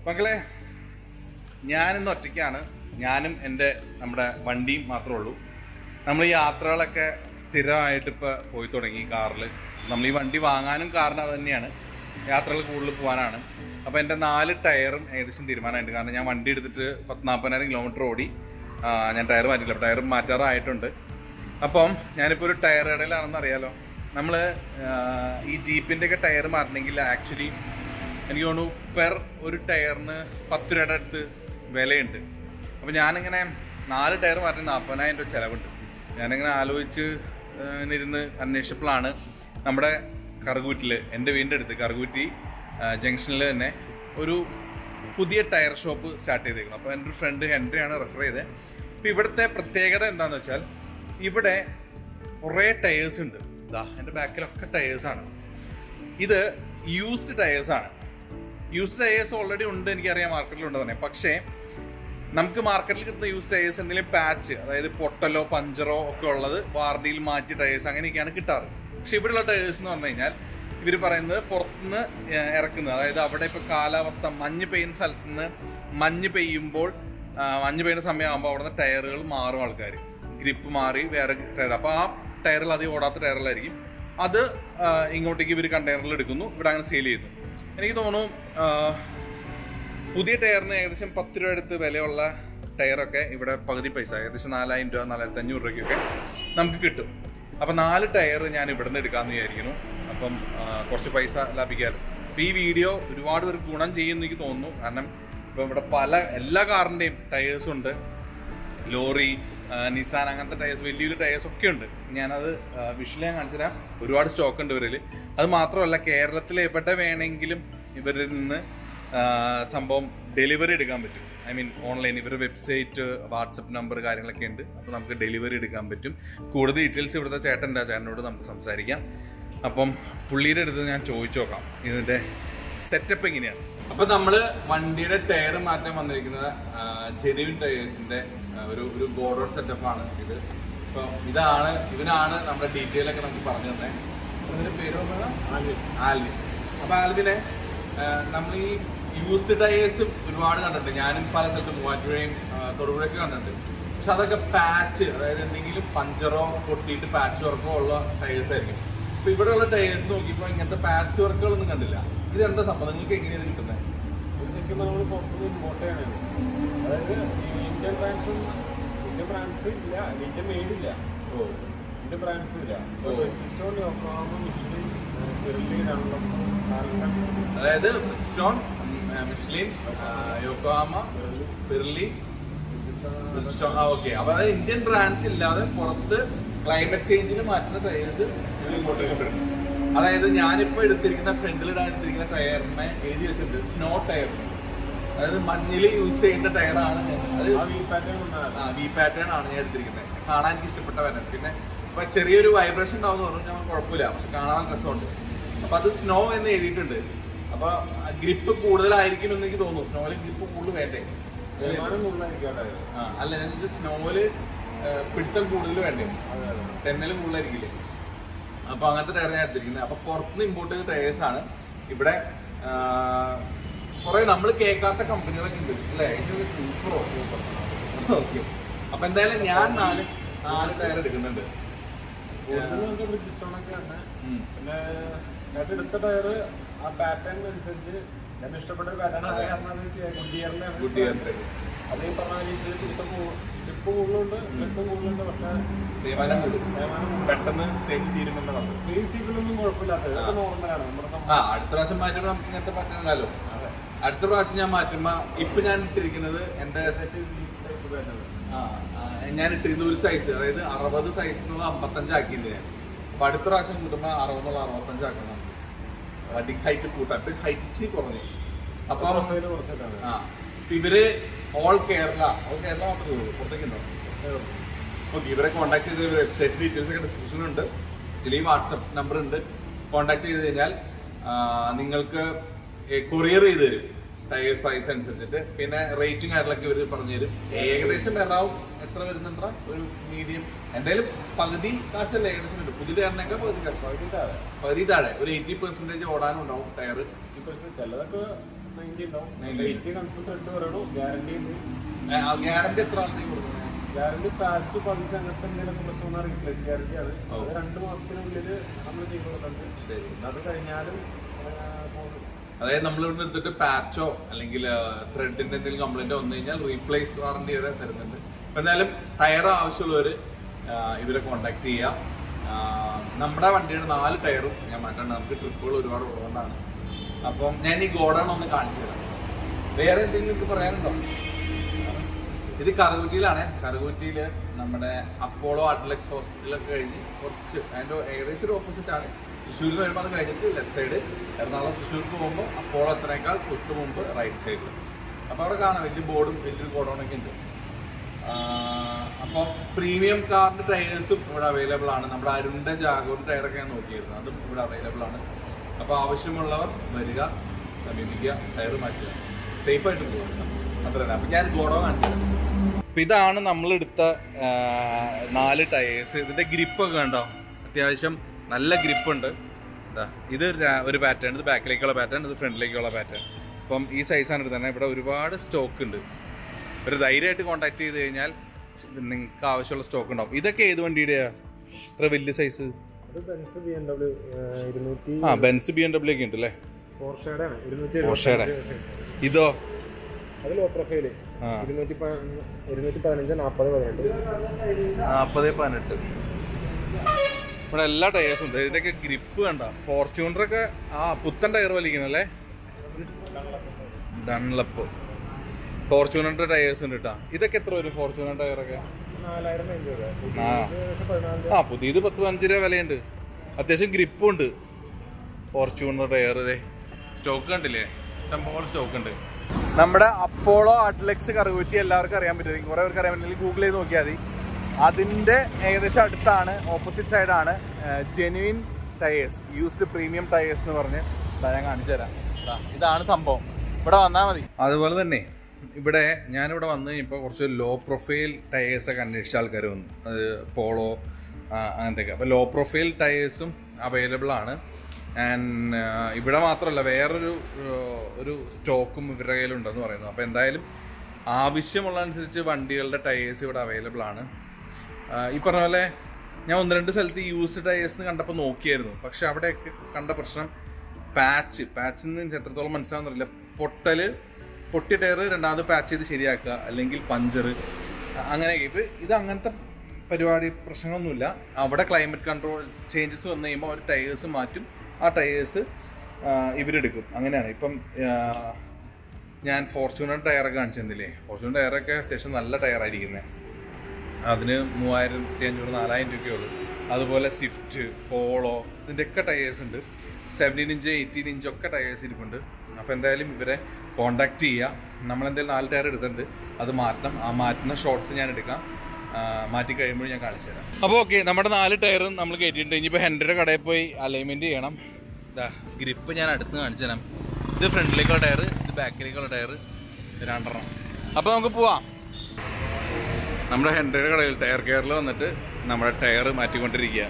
മക്കളെ ഞാനിന്ന് ഒറ്റയ്ക്കാണ് ഞാനും എൻ്റെ നമ്മുടെ വണ്ടിയും മാത്രമേ ഉള്ളൂ നമ്മൾ ഈ യാത്രകളൊക്കെ സ്ഥിരമായിട്ട് ഇപ്പോൾ പോയി തുടങ്ങി കാറിൽ നമ്മൾ ഈ വണ്ടി വാങ്ങാനും കാരണം അത് തന്നെയാണ് യാത്രകൾ കൂടുതൽ പോകാനാണ് അപ്പോൾ എൻ്റെ നാല് ടയറും ഏകദേശം തീരുമാനമായിട്ട് കാരണം ഞാൻ വണ്ടി എടുത്തിട്ട് പത്ത് നാൽപ്പതിനായിരം കിലോമീറ്റർ ഓടി ആ, ഞാൻ ടയർ മാറ്റില്ല ടയർ മാറ്റാറായിട്ടുണ്ട് അപ്പം ഞാനിപ്പോൾ ഒരു ടയർ ഇടയിലാണെന്ന് അറിയാലോ നമ്മൾ ഈ ജീപ്പിൻ്റെ ഒക്കെ ടയർ മാറ്റണമെങ്കിൽ ആക്ച്വലി എനിക്ക് തോന്നുന്നു പെർ ഒരു ടയറിന് പത്ത് രൂപയുടെ അടുത്ത് വിലയുണ്ട് അപ്പോൾ ഞാനിങ്ങനെ നാല് ടയർ മാറ്റി നാൽപ്പതിനായിരം രൂപ ചിലവുണ്ട് ഞാനിങ്ങനെ ആലോചിച്ച് ആ, ഇങ്ങനെ ഇരുന്ന് അന്വേഷിച്ചപ്പോഴാണ് നമ്മുടെ കറുകൂറ്റിൽ എൻ്റെ വീടിൻ്റെ അടുത്ത് കറുകൂറ്റി ജംഗ്ഷനിൽ തന്നെ ഒരു പുതിയ ടയർ ഷോപ്പ് സ്റ്റാർട്ട് ചെയ്തേക്കണം അപ്പോൾ എൻ്റെ ഒരു ഫ്രണ്ട് ഹെൻറിയാണ് റെഫർ ചെയ്തത് അപ്പോൾ ഇവിടുത്തെ പ്രത്യേകത എന്താണെന്ന് വെച്ചാൽ ഇവിടെ കുറേ ടയേഴ്സ് ഉണ്ട് ഇതാ എൻ്റെ ബാക്കിലൊക്കെ ടയേഴ്സാണ് ഇത് യൂസ്ഡ് ടയേഴ്സ് ആണ് യൂസ്ഡ് ടയേഴ്സ് ഓൾറെഡി ഉണ്ട് എനിക്കറിയാം മാർക്കറ്റിൽ ഉണ്ട് തന്നെ പക്ഷേ നമുക്ക് മാർക്കറ്റിൽ കിട്ടുന്ന യൂസ് ടയേഴ്സ് എന്തെങ്കിലും പാച്ച് അതായത് പൊട്ടലോ പഞ്ചറോ ഒക്കെ ഉള്ളത് വാറണ്ടിയിൽ മാറ്റി ടയേഴ്സ് അങ്ങനെയൊക്കെയാണ് കിട്ടാറ് പക്ഷെ ഇവിടെയുള്ള ടയേഴ്സ് എന്ന് പറഞ്ഞു കഴിഞ്ഞാൽ ഇവർ പറയുന്നത് പുറത്തുനിന്ന് ഏഹ്, ഇറക്കുന്നത് അതായത് അവിടെ ഇപ്പോൾ കാലാവസ്ഥ മഞ്ഞ് പെയ്യുന്ന സ്ഥലത്ത് നിന്ന് മഞ്ഞ് പെയ്യുമ്പോൾ ആ, മഞ്ഞ് പെയ്യുന്ന സമയമാകുമ്പോൾ അവിടെ നിന്ന് ടയറുകൾ മാറും ആൾക്കാർ ഗ്രിപ്പ് മാറി വേറെ ടയർ അപ്പോൾ ആ ടയറിൽ അധികം ഓടാത്ത ടയറിലായിരിക്കും അത് ആ, ഇങ്ങോട്ടേക്ക് ഇവർ കണ്ടെയ്നറിൽ എടുക്കുന്നു ഇവിടെ അങ്ങനെ സെയിൽ ചെയ്യുന്നു എനിക്ക് തോന്നുന്നു ആ, പുതിയ ടയറിന് ഏകദേശം പത്ത് രൂപ അടുത്ത് വിലയുള്ള ടയറൊക്കെ ഇവിടെ പകുതി പൈസ ഏകദേശം നാലായിരം രൂപ നാലായിരത്തി അഞ്ഞൂറ് രൂപയ്ക്കൊക്കെ നമുക്ക് കിട്ടും അപ്പം നാല് ടയർ ഞാൻ ഇവിടെ നിന്ന് എടുക്കാമെന്ന് വിചാരിക്കുന്നു അപ്പം ആ, കുറച്ച് പൈസ ലാഭിക്കാമല്ലോ അപ്പം ഈ വീഡിയോ ഒരുപാട് പേർക്ക് ഗുണം ചെയ്യുമെന്ന് എനിക്ക് തോന്നുന്നു കാരണം ഇപ്പം ഇവിടെ പല എല്ലാ കാറിൻ്റെയും ടയേഴ്സും ഉണ്ട് ലോറി ആ, നിസാൻ അങ്ങനത്തെ ടയേഴ്സ് വലിയൊരു ടയേഴ്സ് ഒക്കെ ഉണ്ട് ഞാനത് വിഷയിൽ ഞാൻ കാണിച്ചു തരാം ഒരുപാട് സ്റ്റോക്ക് ഉണ്ട് ഇവരിൽ അത് മാത്രമല്ല കേരളത്തിൽ എവിടെ വേണമെങ്കിലും ഇവരിൽ നിന്ന് ആ, സംഭവം ഡെലിവറി എടുക്കാൻ പറ്റും ഐ മീൻ ഓൺലൈൻ ഇവരുടെ വെബ്സൈറ്റ് വാട്സപ്പ് നമ്പർ കാര്യങ്ങളൊക്കെ ഉണ്ട് അപ്പോൾ നമുക്ക് ഡെലിവറി എടുക്കാൻ പറ്റും കൂടുതൽ ഡീറ്റെയിൽസ് ഇവിടുത്തെ ചേട്ടൻ്റെ ആ ചേട്ടനോട് നമുക്ക് സംസാരിക്കാം അപ്പം പുള്ളിയുടെ അടുത്ത് ഞാൻ ചോദിച്ചു നോക്കാം ഇതിൻ്റെ സെറ്റപ്പ് എങ്ങനെയാണ് അപ്പൊ നമ്മള് വണ്ടിയുടെ ടയർ മാറ്റാൻ വന്നിരിക്കുന്നത് ജെനുവിൻ ടയേഴ്സിന്റെ ഒരു ഒരു ഗോഡൌൺ സെറ്റപ്പ് ആണ് ഇത് ഇപ്പൊ ഇതാണ് ഇവനാണ് നമ്മുടെ ഡീറ്റെയിൽ ഒക്കെ നമുക്ക് പറഞ്ഞു തന്നെ ഇതിന്റെ പേര് പറഞ്ഞത് ആൽവിൻ അപ്പൊ ആൽവിനെ നമ്മൾ ഈ യൂസ്ഡ് ടയേഴ്സ് ഒരുപാട് കണ്ടിട്ടുണ്ട് ഞാനും പല സ്ഥലത്തും മൂവാറ്റുപുഴയും ആ, തൊടുപുഴയൊക്കെ കണ്ടിട്ടുണ്ട് പക്ഷെ അതൊക്കെ പാച്ച് അതായത് എന്തെങ്കിലും പഞ്ചറോ പൊട്ടിയിട്ട് പാച്ച് വർക്കോ ഉള്ള ടയേഴ്സ് ആയിരിക്കും അപ്പൊ ഇവിടെയുള്ള ടയേഴ്സ് നോക്കിയപ്പോ ഇങ്ങനത്തെ പാച്ച് വർക്കുകളൊന്നും കണ്ടില്ല ഇത് എന്താ സംഭവം നിങ്ങൾക്ക് എങ്ങനെയാണ് കിട്ടുന്നത് ഇത് ശരിക്കും നമ്മൾ പുറത്തുനിന്ന് ഇമ്പോർട്ട് ചെയ്യണത് അതായത് ഈ ഇന്ത്യൻ ബ്രാൻഡ്സും ഇന്ത്യൻ ബ്രാൻഡ്സ് ഇല്ല ഇന്ത്യൻ മെയ്ഡ് ഇല്ല ഓ ഇന്ത്യൻ ബ്രാൻഡ്സും ഇല്ല ഓ. Stone Yokohama Michelin Pirelli Dunlop കാർലൻ അതായത് Bridgestone Michelin Yokohama Pirelli Bridgestone ആ ഓക്കെ അപ്പൊ അത് ഇന്ത്യൻ ബ്രാൻഡ്സ് ഇല്ലാതെ പുറത്ത് ക്ലൈമറ്റ് ചേഞ്ചിന് മാറ്റുന്ന ടയേഴ്സ് ഇങ്ങോട്ടേക്ക് വരും അതായത് ഞാനിപ്പോ എടുത്തിരിക്കുന്ന ഫ്രണ്ടിൽ ഇടാൻ എടുത്തിരിക്കുന്ന ടയറിനെ എഴുതി വെച്ചിട്ടുണ്ട് സ്നോ ടയർ അതായത് മഞ്ഞിൽ യൂസ് ചെയ്യുന്ന ടയറാണ് അത് ആ വീ പാറ്റേൺ ഉണ്ടായിരുന്നു ആ വി പാറ്റേൺ ആണ് ഞാൻ എടുത്തിരിക്കുന്നത് കാണാൻ എനിക്ക് ഇഷ്ടപ്പെട്ട വരാൻ പിന്നെ ഇപ്പൊ ചെറിയൊരു വൈബ്രേഷൻ ഉണ്ടാവും പറഞ്ഞു ഞാൻ കുഴപ്പമില്ല പക്ഷെ കാണാൻ രസമുണ്ട് അപ്പൊ അത് സ്നോ എന്ന് എഴുതിയിട്ടുണ്ട് അപ്പൊ ഗ്രിപ്പ് കൂടുതലായിരിക്കും എന്ന് എനിക്ക് തോന്നുന്നു സ്നോയിൽ ഗ്രിപ്പ് കൂടുതൽ വേണ്ടേ വരുമാനം കൂടുതലായിരിക്കും ഉണ്ടായത് ആ, അല്ല ഞാൻ സ്നോയില് പിടുത്തം കൂടുതൽ വേണ്ടേ അതെ അതെ തെന്നലും കൂടുതലായിരിക്കില്ലേ അപ്പൊ അങ്ങനത്തെ ടയർ ഞാൻ എടുത്തിരിക്കുന്നത് അപ്പൊ പുറത്തുനിന്ന് ഇമ്പോർട്ട് ചെയ്ത ടയേഴ്സ് ആണ് ഇവിടെ കുറെ നമ്മൾ കേൾക്കാത്ത കമ്പനികളൊക്കെ ഉണ്ട് അല്ലേ സൂപ്പറോ ഓക്കെ അപ്പൊ എന്തായാലും ഞാൻ നാല് നാല് ടയർ എടുക്കുന്നുണ്ട് കൂടുതലും നമുക്ക് ബ്രിഡ്ജ് സ്റ്റോൺ ഒക്കെ തന്നെ ഉം. പിന്നെ ഞാൻ എടുത്ത ടയർ ആ പാറ്റേൺ അനുസരിച്ച് ഞാൻ ഇഷ്ടപ്പെട്ട ഒരു പാറ്റേൺ അത് കാരണം ഗുഡിയറിന്റെ ഗുഡിയറിന്റെ. അത് ഈ പറഞ്ഞ രീതിയിൽ പിടുത്തം ടിപ്പ് കൂടുതലുണ്ട് ഗ്രിപ്പും കൂടുതലുണ്ട് പക്ഷേ തേയ്മാനം കൂടും തേയ്മാനം കൂടും. പെട്ടെന്ന് തെന്നി തീരുമെന്ന് പറഞ്ഞു ഈ സീറ്റിലൊന്നും കുഴപ്പമില്ലാത്ത ഇതൊക്കെ നോർമലാണ് നമ്മുടെ ആ സംഭവം അടുത്ത പ്രാവശ്യം മാറ്റുമ്പോൾ നമുക്ക് ഇങ്ങനത്തെ പറ്റണല്ലോ അതെ അടുത്ത പ്രാവശ്യം ഞാൻ മാറ്റുമ്പോ ഇപ്പൊ ഞാൻ ഇട്ടിരിക്കുന്നത് എന്റെ ഏകദേശം ഈ type വരുന്നത്. ആ, ആ, ഞാൻ ഇട്ടിരുന്ന ഒരു സൈസ് അതായത് അറുപത് സൈസ് എന്നുള്ള അമ്പത്തഞ്ചാക്കിയിട്ടുണ്ട് ഞാൻ അപ്പൊ അടുത്ത പ്രാവശ്യം കൂട്ടുമ്പോ അറുപതെന്നുള്ള അറുപത്തഞ്ചാക്കണം വണ്ടി ഹൈറ്റ് കൂട്ടാൻ ഇപ്പൊ ഹൈറ്റ് ഇച്ചിരി കുറഞ്ഞു അപ്പൊ Profile കുറച്ചിട്ടാണ്. ആ ഇപ്പൊ ഇവര് ഓൾ കേരള ഓൾ കേരള മാത്രമേ ഉള്ളൂ പുറത്തേക്കുണ്ടോ ഓക്കെ ഇവരെ കോൺടാക്ട് ചെയ്ത വെബ്സൈറ്റ് ഡീറ്റെയിൽസ് ഒക്കെ ഡിസ്ക്രിപ്ഷനിലുണ്ട് ഇതിൽ ഈ വാട്സപ്പ് നമ്പർ ഉണ്ട് കോൺടാക്ട് ചെയ്ത് കഴിഞ്ഞാൽ ആ, നിങ്ങൾക്ക് കൊറിയർ ചെയ്ത് തരും ടയർ സൈസ് അനുസരിച്ചിട്ട് പിന്നെ റേറ്റും കാര്യങ്ങളൊക്കെ ഇവർ പറഞ്ഞു തരും ഏകദേശം എറാവും എത്ര വരുന്നുണ്ടാ ഒരു മീഡിയം എന്തായാലും പകുതി കാശല്ലേ ഏകദേശം വരും പുതിയ ടയറിനൊക്കെ പകുതി കാശ് പകുതി താഴെ. പകുതി താഴെ ഒരു എയ്റ്റി പെർസെന്റേജ് ഓടാനും ഉണ്ടാവും ടയർ ഇപ്പൊ ചിലതൊക്കെ നയൻറ്റി ഉണ്ടാവും 90. എയ്റ്റി കൺഫേം ത്രെഡ് പറയണു ഗ്യാരണ്ടി ഉണ്ട് ഗ്യാരണ്ടി എത്ര ആളത്തേക്ക് കൊടുക്കുന്നത് ഗ്യാരണ്ടി പാച്ച് പതിച്ച് അങ്ങനത്തെ എന്തെങ്കിലും പ്രശ്നം വന്നാൽ റീപ്ലേസ് ഗ്യാരണ്ടി ആണ് ഓ. അത് രണ്ട് മാസത്തിനുള്ളിൽ നമ്മൾ ചെയ്ത് കൊടുക്കുന്നുണ്ട് ശരി അത് കഴിഞ്ഞാലും ആ, പോകും. അതായത് നമ്മൾ ഇവിടുന്ന് എടുത്തിട്ട് പാച്ചോ അല്ലെങ്കിൽ ത്രെഡിന്റെ എന്തെങ്കിലും കംപ്ലൈന്റ് വന്നു കഴിഞ്ഞാൽ റീപ്ലേസ് വാറണ്ടി വരെ തരുന്നുണ്ട് അപ്പൊ എന്തായാലും ടയർ ആവശ്യമുള്ളവർ ഇവരെ കോണ്ടാക്ട് ചെയ്യാം ആ, നമ്മുടെ വണ്ടിയുടെ നാല് ടയറും ഞാൻ മാറ്റണ്ട നമുക്ക് ട്രിപ്പുകൾ ഒരുപാട് ഉള്ളതുകൊണ്ടാണ് അപ്പം ഞാൻ ഈ ഗോഡൗൺ ഒന്ന് കാണിച്ചു തരാം വേറെ എന്തെങ്കിലും നിങ്ങൾക്ക് പറയാനുണ്ടോ ഇത് കറുകുറ്റിയിലാണ് കറുകുറ്റിയില് നമ്മുടെ അപ്പോളോ അഡ്ലക്സ് ഹോസ്പിറ്റലൊക്കെ കഴിഞ്ഞ് കുറച്ച് അതിന്റെ ഏകദേശം ഒരു ഓപ്പോസിറ്റ് ആണ് തൃശ്ശൂരിൽ വരുമ്പോൾ അത് കഴിഞ്ഞിട്ട് ലെഫ്റ്റ് സൈഡ് എറണാകുളം തൃശ്ശൂർക്ക് പോകുമ്പോൾ അപ്പോളോ എത്തനേക്കാൾ തൊട്ട് മുമ്പ് റൈറ്റ് സൈഡിൽ അപ്പൊ അവിടെ കാണാം വലിയ ബോർഡും വലിയൊരു ഗോഡൗണൊക്കെ ഉണ്ട് അപ്പോൾ പ്രീമിയം കാറിന്റെ ടയേഴ്സും ഇവിടെ അവൈലബിൾ ആണ് നമ്മുടെ അരുണിന്റെ ജാഗോറിന്റെ ടയറൊക്കെ ഞാൻ നോക്കിയിരുന്നു അതും ഇവിടെ അവൈലബിൾ ആണ് അപ്പോൾ ആവശ്യമുള്ളവർ വരിക സമീപിക്കുക ടയർ മാറ്റുക സേഫ് ആയിട്ട് പോകുക അത്ര തന്നെ അപ്പൊ ഞാൻ ഗോഡോ കാണിച്ചു അപ്പൊ ഇതാണ് നമ്മൾ എടുത്ത നാല് ടയേഴ്സ് ഇതിന്റെ ഗ്രിപ്പ് ഒക്കെ കണ്ടോ അത്യാവശ്യം നല്ല ഗ്രിപ്പ് ഉണ്ട് ഇതാ ഇത് ര- ഒരു പാറ്റേൺ ഇത് ബാക്കിലേക്കുള്ള പാറ്റേൺ ഇത് ഫ്രണ്ടിലേക്കുള്ള പാറ്റേൺ അപ്പം ഈ സൈസാണ് എടുത്തത് ഇവിടെ ഒരുപാട് സ്റ്റോക്ക് ഉണ്ട് ഒരു ധൈര്യമായിട്ട് കോൺടാക്ട് ചെയ്ത് കഴിഞ്ഞാൽ നിങ്ങൾക്ക് ആവശ്യമുള്ള സ്റ്റോക്ക് ഉണ്ടാവും ഇതൊക്കെ ഏത് വണ്ടിയുടെയാ ഇത്ര വലിയ സൈസ് അത് ബെൻസ് ബി എം ഡബ്ല്യു ഇരുന്നൂറ്റി ആ ബെൻസ് ബി എം ഡബ്ല്യു ഒക്കെ ഉണ്ട് അല്ലേ പോർഷയുടെ ആണ് ഇരുന്നൂറ്റി പോർഷയുടെ. എഴുപത്തി ഇതോ അത് ലോ പ്രൊഫൈല് ആ ഇരുന്നൂറ്റി പ- ഇരുന്നൂറ്റി പതിനഞ്ച് നാൽപ്പത് പതിനെട്ട് നാൽപ്പത് പതിനെട്ട് ഇവിടെ എല്ലാ ടയേഴ്സും ഉണ്ട് ഇതിന്റെയൊക്കെ ഗ്രിപ്പ് കണ്ട ഫോർച്യൂണറൊക്കെ ആ പുത്തൻ ടയർ വലിക്കുന്നല്ലേ ഡൺലപ്പ് ഫോർച്യൂണറിന്റെ ടയേഴ്സ് ഉണ്ട് കേട്ടാ ഇതൊക്കെ എത്ര വരും ഫോർച്യൂണർ ടയറൊക്കെ നാലായിരം റേഞ്ച് വരെ ആ. ഏകദേശം പതിനാല് ആ പുതിയത് പത്ത് പതിനഞ്ച് രൂപ വിലയുണ്ട് അത്യാവശ്യം ഗ്രിപ്പും ഉണ്ട് ഫോർച്യൂണർ ടയർ ഇതേ സ്റ്റോക്ക് കണ്ടില്ലേ ഇഷ്ടംപോലെ സ്റ്റോക്ക് ഉണ്ട് നമ്മുടെ അപ്പോളോ അഡ്ലക്സ് കറുകുറ്റി എല്ലാവർക്കും അറിയാൻ പറ്റും കുറെ പേർക്ക് അറിയാൻ പറ്റില്ല ഗൂഗിൾ ചെയ്ത് നോക്കിയാൽ മതി അതിന്റെ ഏകദേശം അടുത്താണ് ഓപ്പോസിറ്റ് സൈഡാണ് genuine tyres used premium tyres എന്ന് പറഞ്ഞ് ദാ ഞാൻ കാണിച്ചു തരാം ദാ, ഇതാണ് സംഭവം ഇവിടെ വന്നാൽ മതി അതുപോലെ തന്നെ ഇവിടെ ഞാനിവിടെ വന്നു കഴിഞ്ഞപ്പോൾ കുറച്ച് ലോ പ്രൊഫൈൽ ടയേഴ്സ് ഒക്കെ അന്വേഷിച്ച ആൾക്കാർ വന്നു അത് പോളോ അങ്ങനത്തെയൊക്കെ അപ്പോൾ ലോ പ്രൊഫൈൽ ടയേഴ്സും അവൈലബിൾ ആണ് ആൻഡ് ഇവിടെ മാത്രമല്ല വേറൊരു ഏർ, ഒരു സ്റ്റോക്കും ഇവരുടെ കയ്യിലുണ്ടെന്ന് പറയുന്നു അപ്പോൾ എന്തായാലും ആവശ്യമുള്ള അനുസരിച്ച് വണ്ടികളുടെ ടയേഴ്സ് ഇവിടെ അവൈലബിൾ ആണ് ആ, ഈ പറഞ്ഞ പോലെ ഞാൻ ഒന്ന് രണ്ട് സ്ഥലത്ത് യൂസ്ഡ് ടയേഴ്സ് കണ്ടപ്പോൾ നോക്കിയായിരുന്നു പക്ഷെ അവിടെയൊക്കെ കണ്ട പ്രശ്നം പാച്ച് പാച്ചിൽ നിന്ന് എത്രത്തോളം മനസ്സിലാവുന്നില്ല പൊട്ടല് പൊട്ടിയ ടയർ രണ്ടാമത് പാച്ച് ചെയ്ത് ശരിയാക്കുക അല്ലെങ്കിൽ പഞ്ചർ അങ്ങനെയൊക്കെ ഇത് ഇത് അങ്ങനത്തെ പരിപാടി പ്രശ്നങ്ങളൊന്നുമില്ല അവിടെ ക്ലൈമറ്റ് കൺട്രോൾ ചേഞ്ചസ് വന്നു കഴിയുമ്പോൾ അവർ ടയേഴ്സ് മാറ്റും ആ ടയേഴ്സ് ഇവരെടുക്കും അങ്ങനെയാണ് ഇപ്പം ആ, ഞാൻ ഫോർച്യൂണർ ടയറൊക്കെ കാണിച്ചു തന്നില്ലേ ഫോർച്യൂണർ ടയറൊക്കെ അത്യാവശ്യം നല്ല ടയറായിരിക്കുന്നത് അതിന് മൂവായിരത്തി അഞ്ഞൂറ് നാലായിരം രൂപയുള്ളൂ അതുപോലെ സ്വിഫ്റ്റ് പോളോ ഇതിൻ്റെയൊക്കെ ടയേഴ്സ് ഉണ്ട് സെവൻറ്റീൻ ഇഞ്ച് എയ്റ്റീൻ ഇഞ്ച് ഒക്കെ ടയേഴ്സ് ഇരിപ്പുണ്ട് അപ്പോൾ എന്തായാലും ഇവരെ കോണ്ടാക്ട് ചെയ്യുക നമ്മളെന്തായാലും നാല് ടയർ എടുത്തിട്ടുണ്ട് അത് മാറ്റണം ആ മാറ്റുന്ന ഷോർട്സ് ഞാൻ എടുക്കാം ആ, മാറ്റി കഴിയുമ്പോൾ ഞാൻ കാണിച്ചു തരാം അപ്പോൾ ഓക്കെ നമ്മുടെ നാല് ടയറും നമ്മൾ കയറ്റിയിട്ടുണ്ട് ഇനിയിപ്പോൾ ഹെൻഡയുടെ കടയിൽ പോയി അലൈൻമെൻറ്റ് ചെയ്യണം ഇതാ ഗ്രിപ്പ് ഞാൻ അടുത്ത് കാണിച്ചു തരാം ഇത് ഫ്രണ്ടിലേക്കുള്ള ടയർ ഇത് ബാക്കിലേക്കുള്ള ടയർ രണ്ടെണ്ണം അപ്പോൾ നമുക്ക് പോവാം നമ്മുടെ ഹെൻഡയുടെ കടയിൽ ടയർ കെയറിൽ വന്നിട്ട് നമ്മുടെ ടയർ മാറ്റിക്കൊണ്ടിരിക്കുക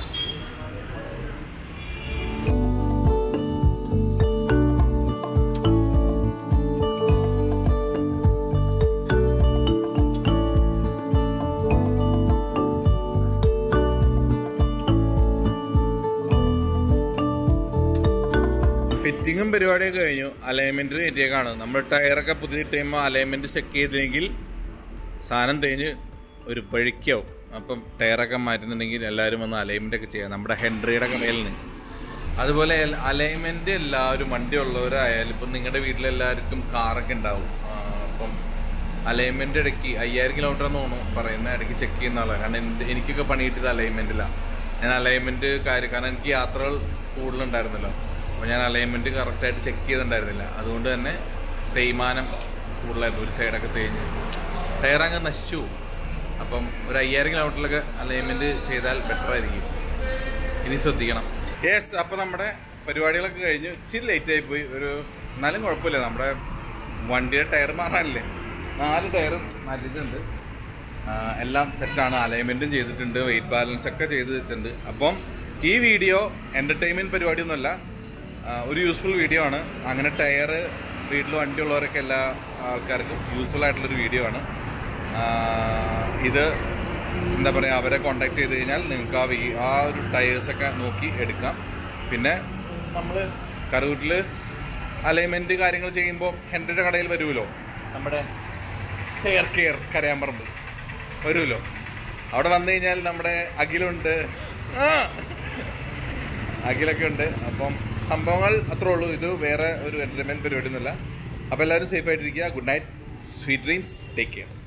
ഫിറ്റിങ്ങും പരിപാടിയൊക്കെ കഴിഞ്ഞു അലൈൻമെന്റ് കയറ്റിയേക്കാണ് നമ്മൾ ടയറൊക്കെ പുതിയിട്ട് കഴിയുമ്പോൾ അലൈൻമെന്റ് ചെക്ക് ചെയ്തില്ലെങ്കിൽ സാധനം തേഞ്ഞ് ഒരു വഴിക്കാവും അപ്പം ടയറൊക്കെ മാറ്റുന്നുണ്ടെങ്കിൽ എല്ലാവരും വന്ന് അലൈൻമെന്റ് ഒക്കെ ചെയ്യാം നമ്മുടെ ഹെൻഡ്രിയുടെ കടയിൽ നിന്ന് അതുപോലെ അലൈൻമെന്റ് എല്ലാവരും വണ്ടി ഉള്ളവരായാലും ഇപ്പം നിങ്ങളുടെ വീട്ടിലെല്ലാവർക്കും കാറൊക്കെ ഉണ്ടാവും ആ, അപ്പം അലൈൻമെന്റ് ഇടയ്ക്ക് അയ്യായിരം കിലോമീറ്റർ എന്ന് തോന്നുന്നു പറയുന്ന ഇടയ്ക്ക് ചെക്ക് ചെയ്യുന്ന ആളാണ് കാരണം എൻ്റെ എനിക്കൊക്കെ പണിയിട്ടത് അലൈൻമെന്റിലാണ് ഞാൻ അലൈൻമെന്റ് കാര്യം കാരണം എനിക്ക് യാത്രകൾ കൂടുതലുണ്ടായിരുന്നല്ലോ അപ്പോൾ ഞാൻ അലൈൻമെന്റ് കറക്റ്റായിട്ട് ചെക്ക് ചെയ്തിട്ടുണ്ടായിരുന്നില്ല അതുകൊണ്ട് തന്നെ തേയ്മാനം കൂടുതലായിരുന്നു ഒരു സൈഡൊക്കെ തേഞ്ഞ് ടയർ അങ്ങ് നശിച്ചു പോകും. അപ്പം ഒരു അയ്യായിരം കിലോമീറ്ററിലൊക്കെ അലൈൻമെന്റ് ചെയ്താൽ ബെറ്റർ ആയിരിക്കും ഇനി ശ്രദ്ധിക്കണം യെസ് അപ്പോൾ നമ്മുടെ പരിപാടികളൊക്കെ കഴിഞ്ഞു ഇച്ചിരി ലേറ്റ് ആയി പോയി ഒരു എന്നാലും കുഴപ്പമില്ല നമ്മുടെ വണ്ടിയുടെ ടയർ മാറാനില്ലേ നാല് ടയറും മാറ്റിയിട്ടുണ്ട് ആ, എല്ലാം സെറ്റാണ് അലൈൻമെൻറ്റും ചെയ്തിട്ടുണ്ട് വെയിറ്റ് ബാലൻസ് ഒക്കെ ചെയ്ത് വെച്ചിട്ടുണ്ട് അപ്പം ഈ വീഡിയോ എൻ്റർടൈൻമെൻറ്റ് പരിപാടിയൊന്നുമല്ല ആ, ഒരു യൂസ്ഫുൾ വീഡിയോ ആണ് അങ്ങനെ ടയർ വീട്ടിൽ വണ്ടിയുള്ളവരൊക്കെ എല്ലാ ആൾക്കാർക്കും യൂസ്ഫുൾ ആയിട്ടുള്ളൊരു വീഡിയോ ആണ് ആ, ഇത് എന്താ പറയുക അവരെ കോണ്ടാക്ട് ചെയ്ത് കഴിഞ്ഞാൽ നിങ്ങൾക്ക് ആ വീ ആ ഒരു ടയേഴ്സൊക്കെ നോക്കി എടുക്കാം പിന്നെ നമ്മൾ കറൂട്ടിൽ അലൈൻമെൻറ്റ് കാര്യങ്ങൾ ചെയ്യുമ്പോൾ ഹെൻറിയുടെ കടയിൽ വരുമല്ലോ നമ്മുടെ ഹെയർ കെയർ കരയാമ്പറമ്പ് വരുമല്ലോ അവിടെ വന്നു കഴിഞ്ഞാൽ നമ്മുടെ അഖിലുണ്ട് ആ അഖിലൊക്കെ ഉണ്ട് അപ്പം സംഭവങ്ങൾ അത്രേ ഉള്ളൂ ഇത് വേറെ ഒരു എൻ്റർടൈൻമെൻറ്റ് പരിപാടി ഒന്നുമില്ല അപ്പോൾ എല്ലാവരും സേഫ് ആയിട്ടിരിക്കുക good night sweet dreams take care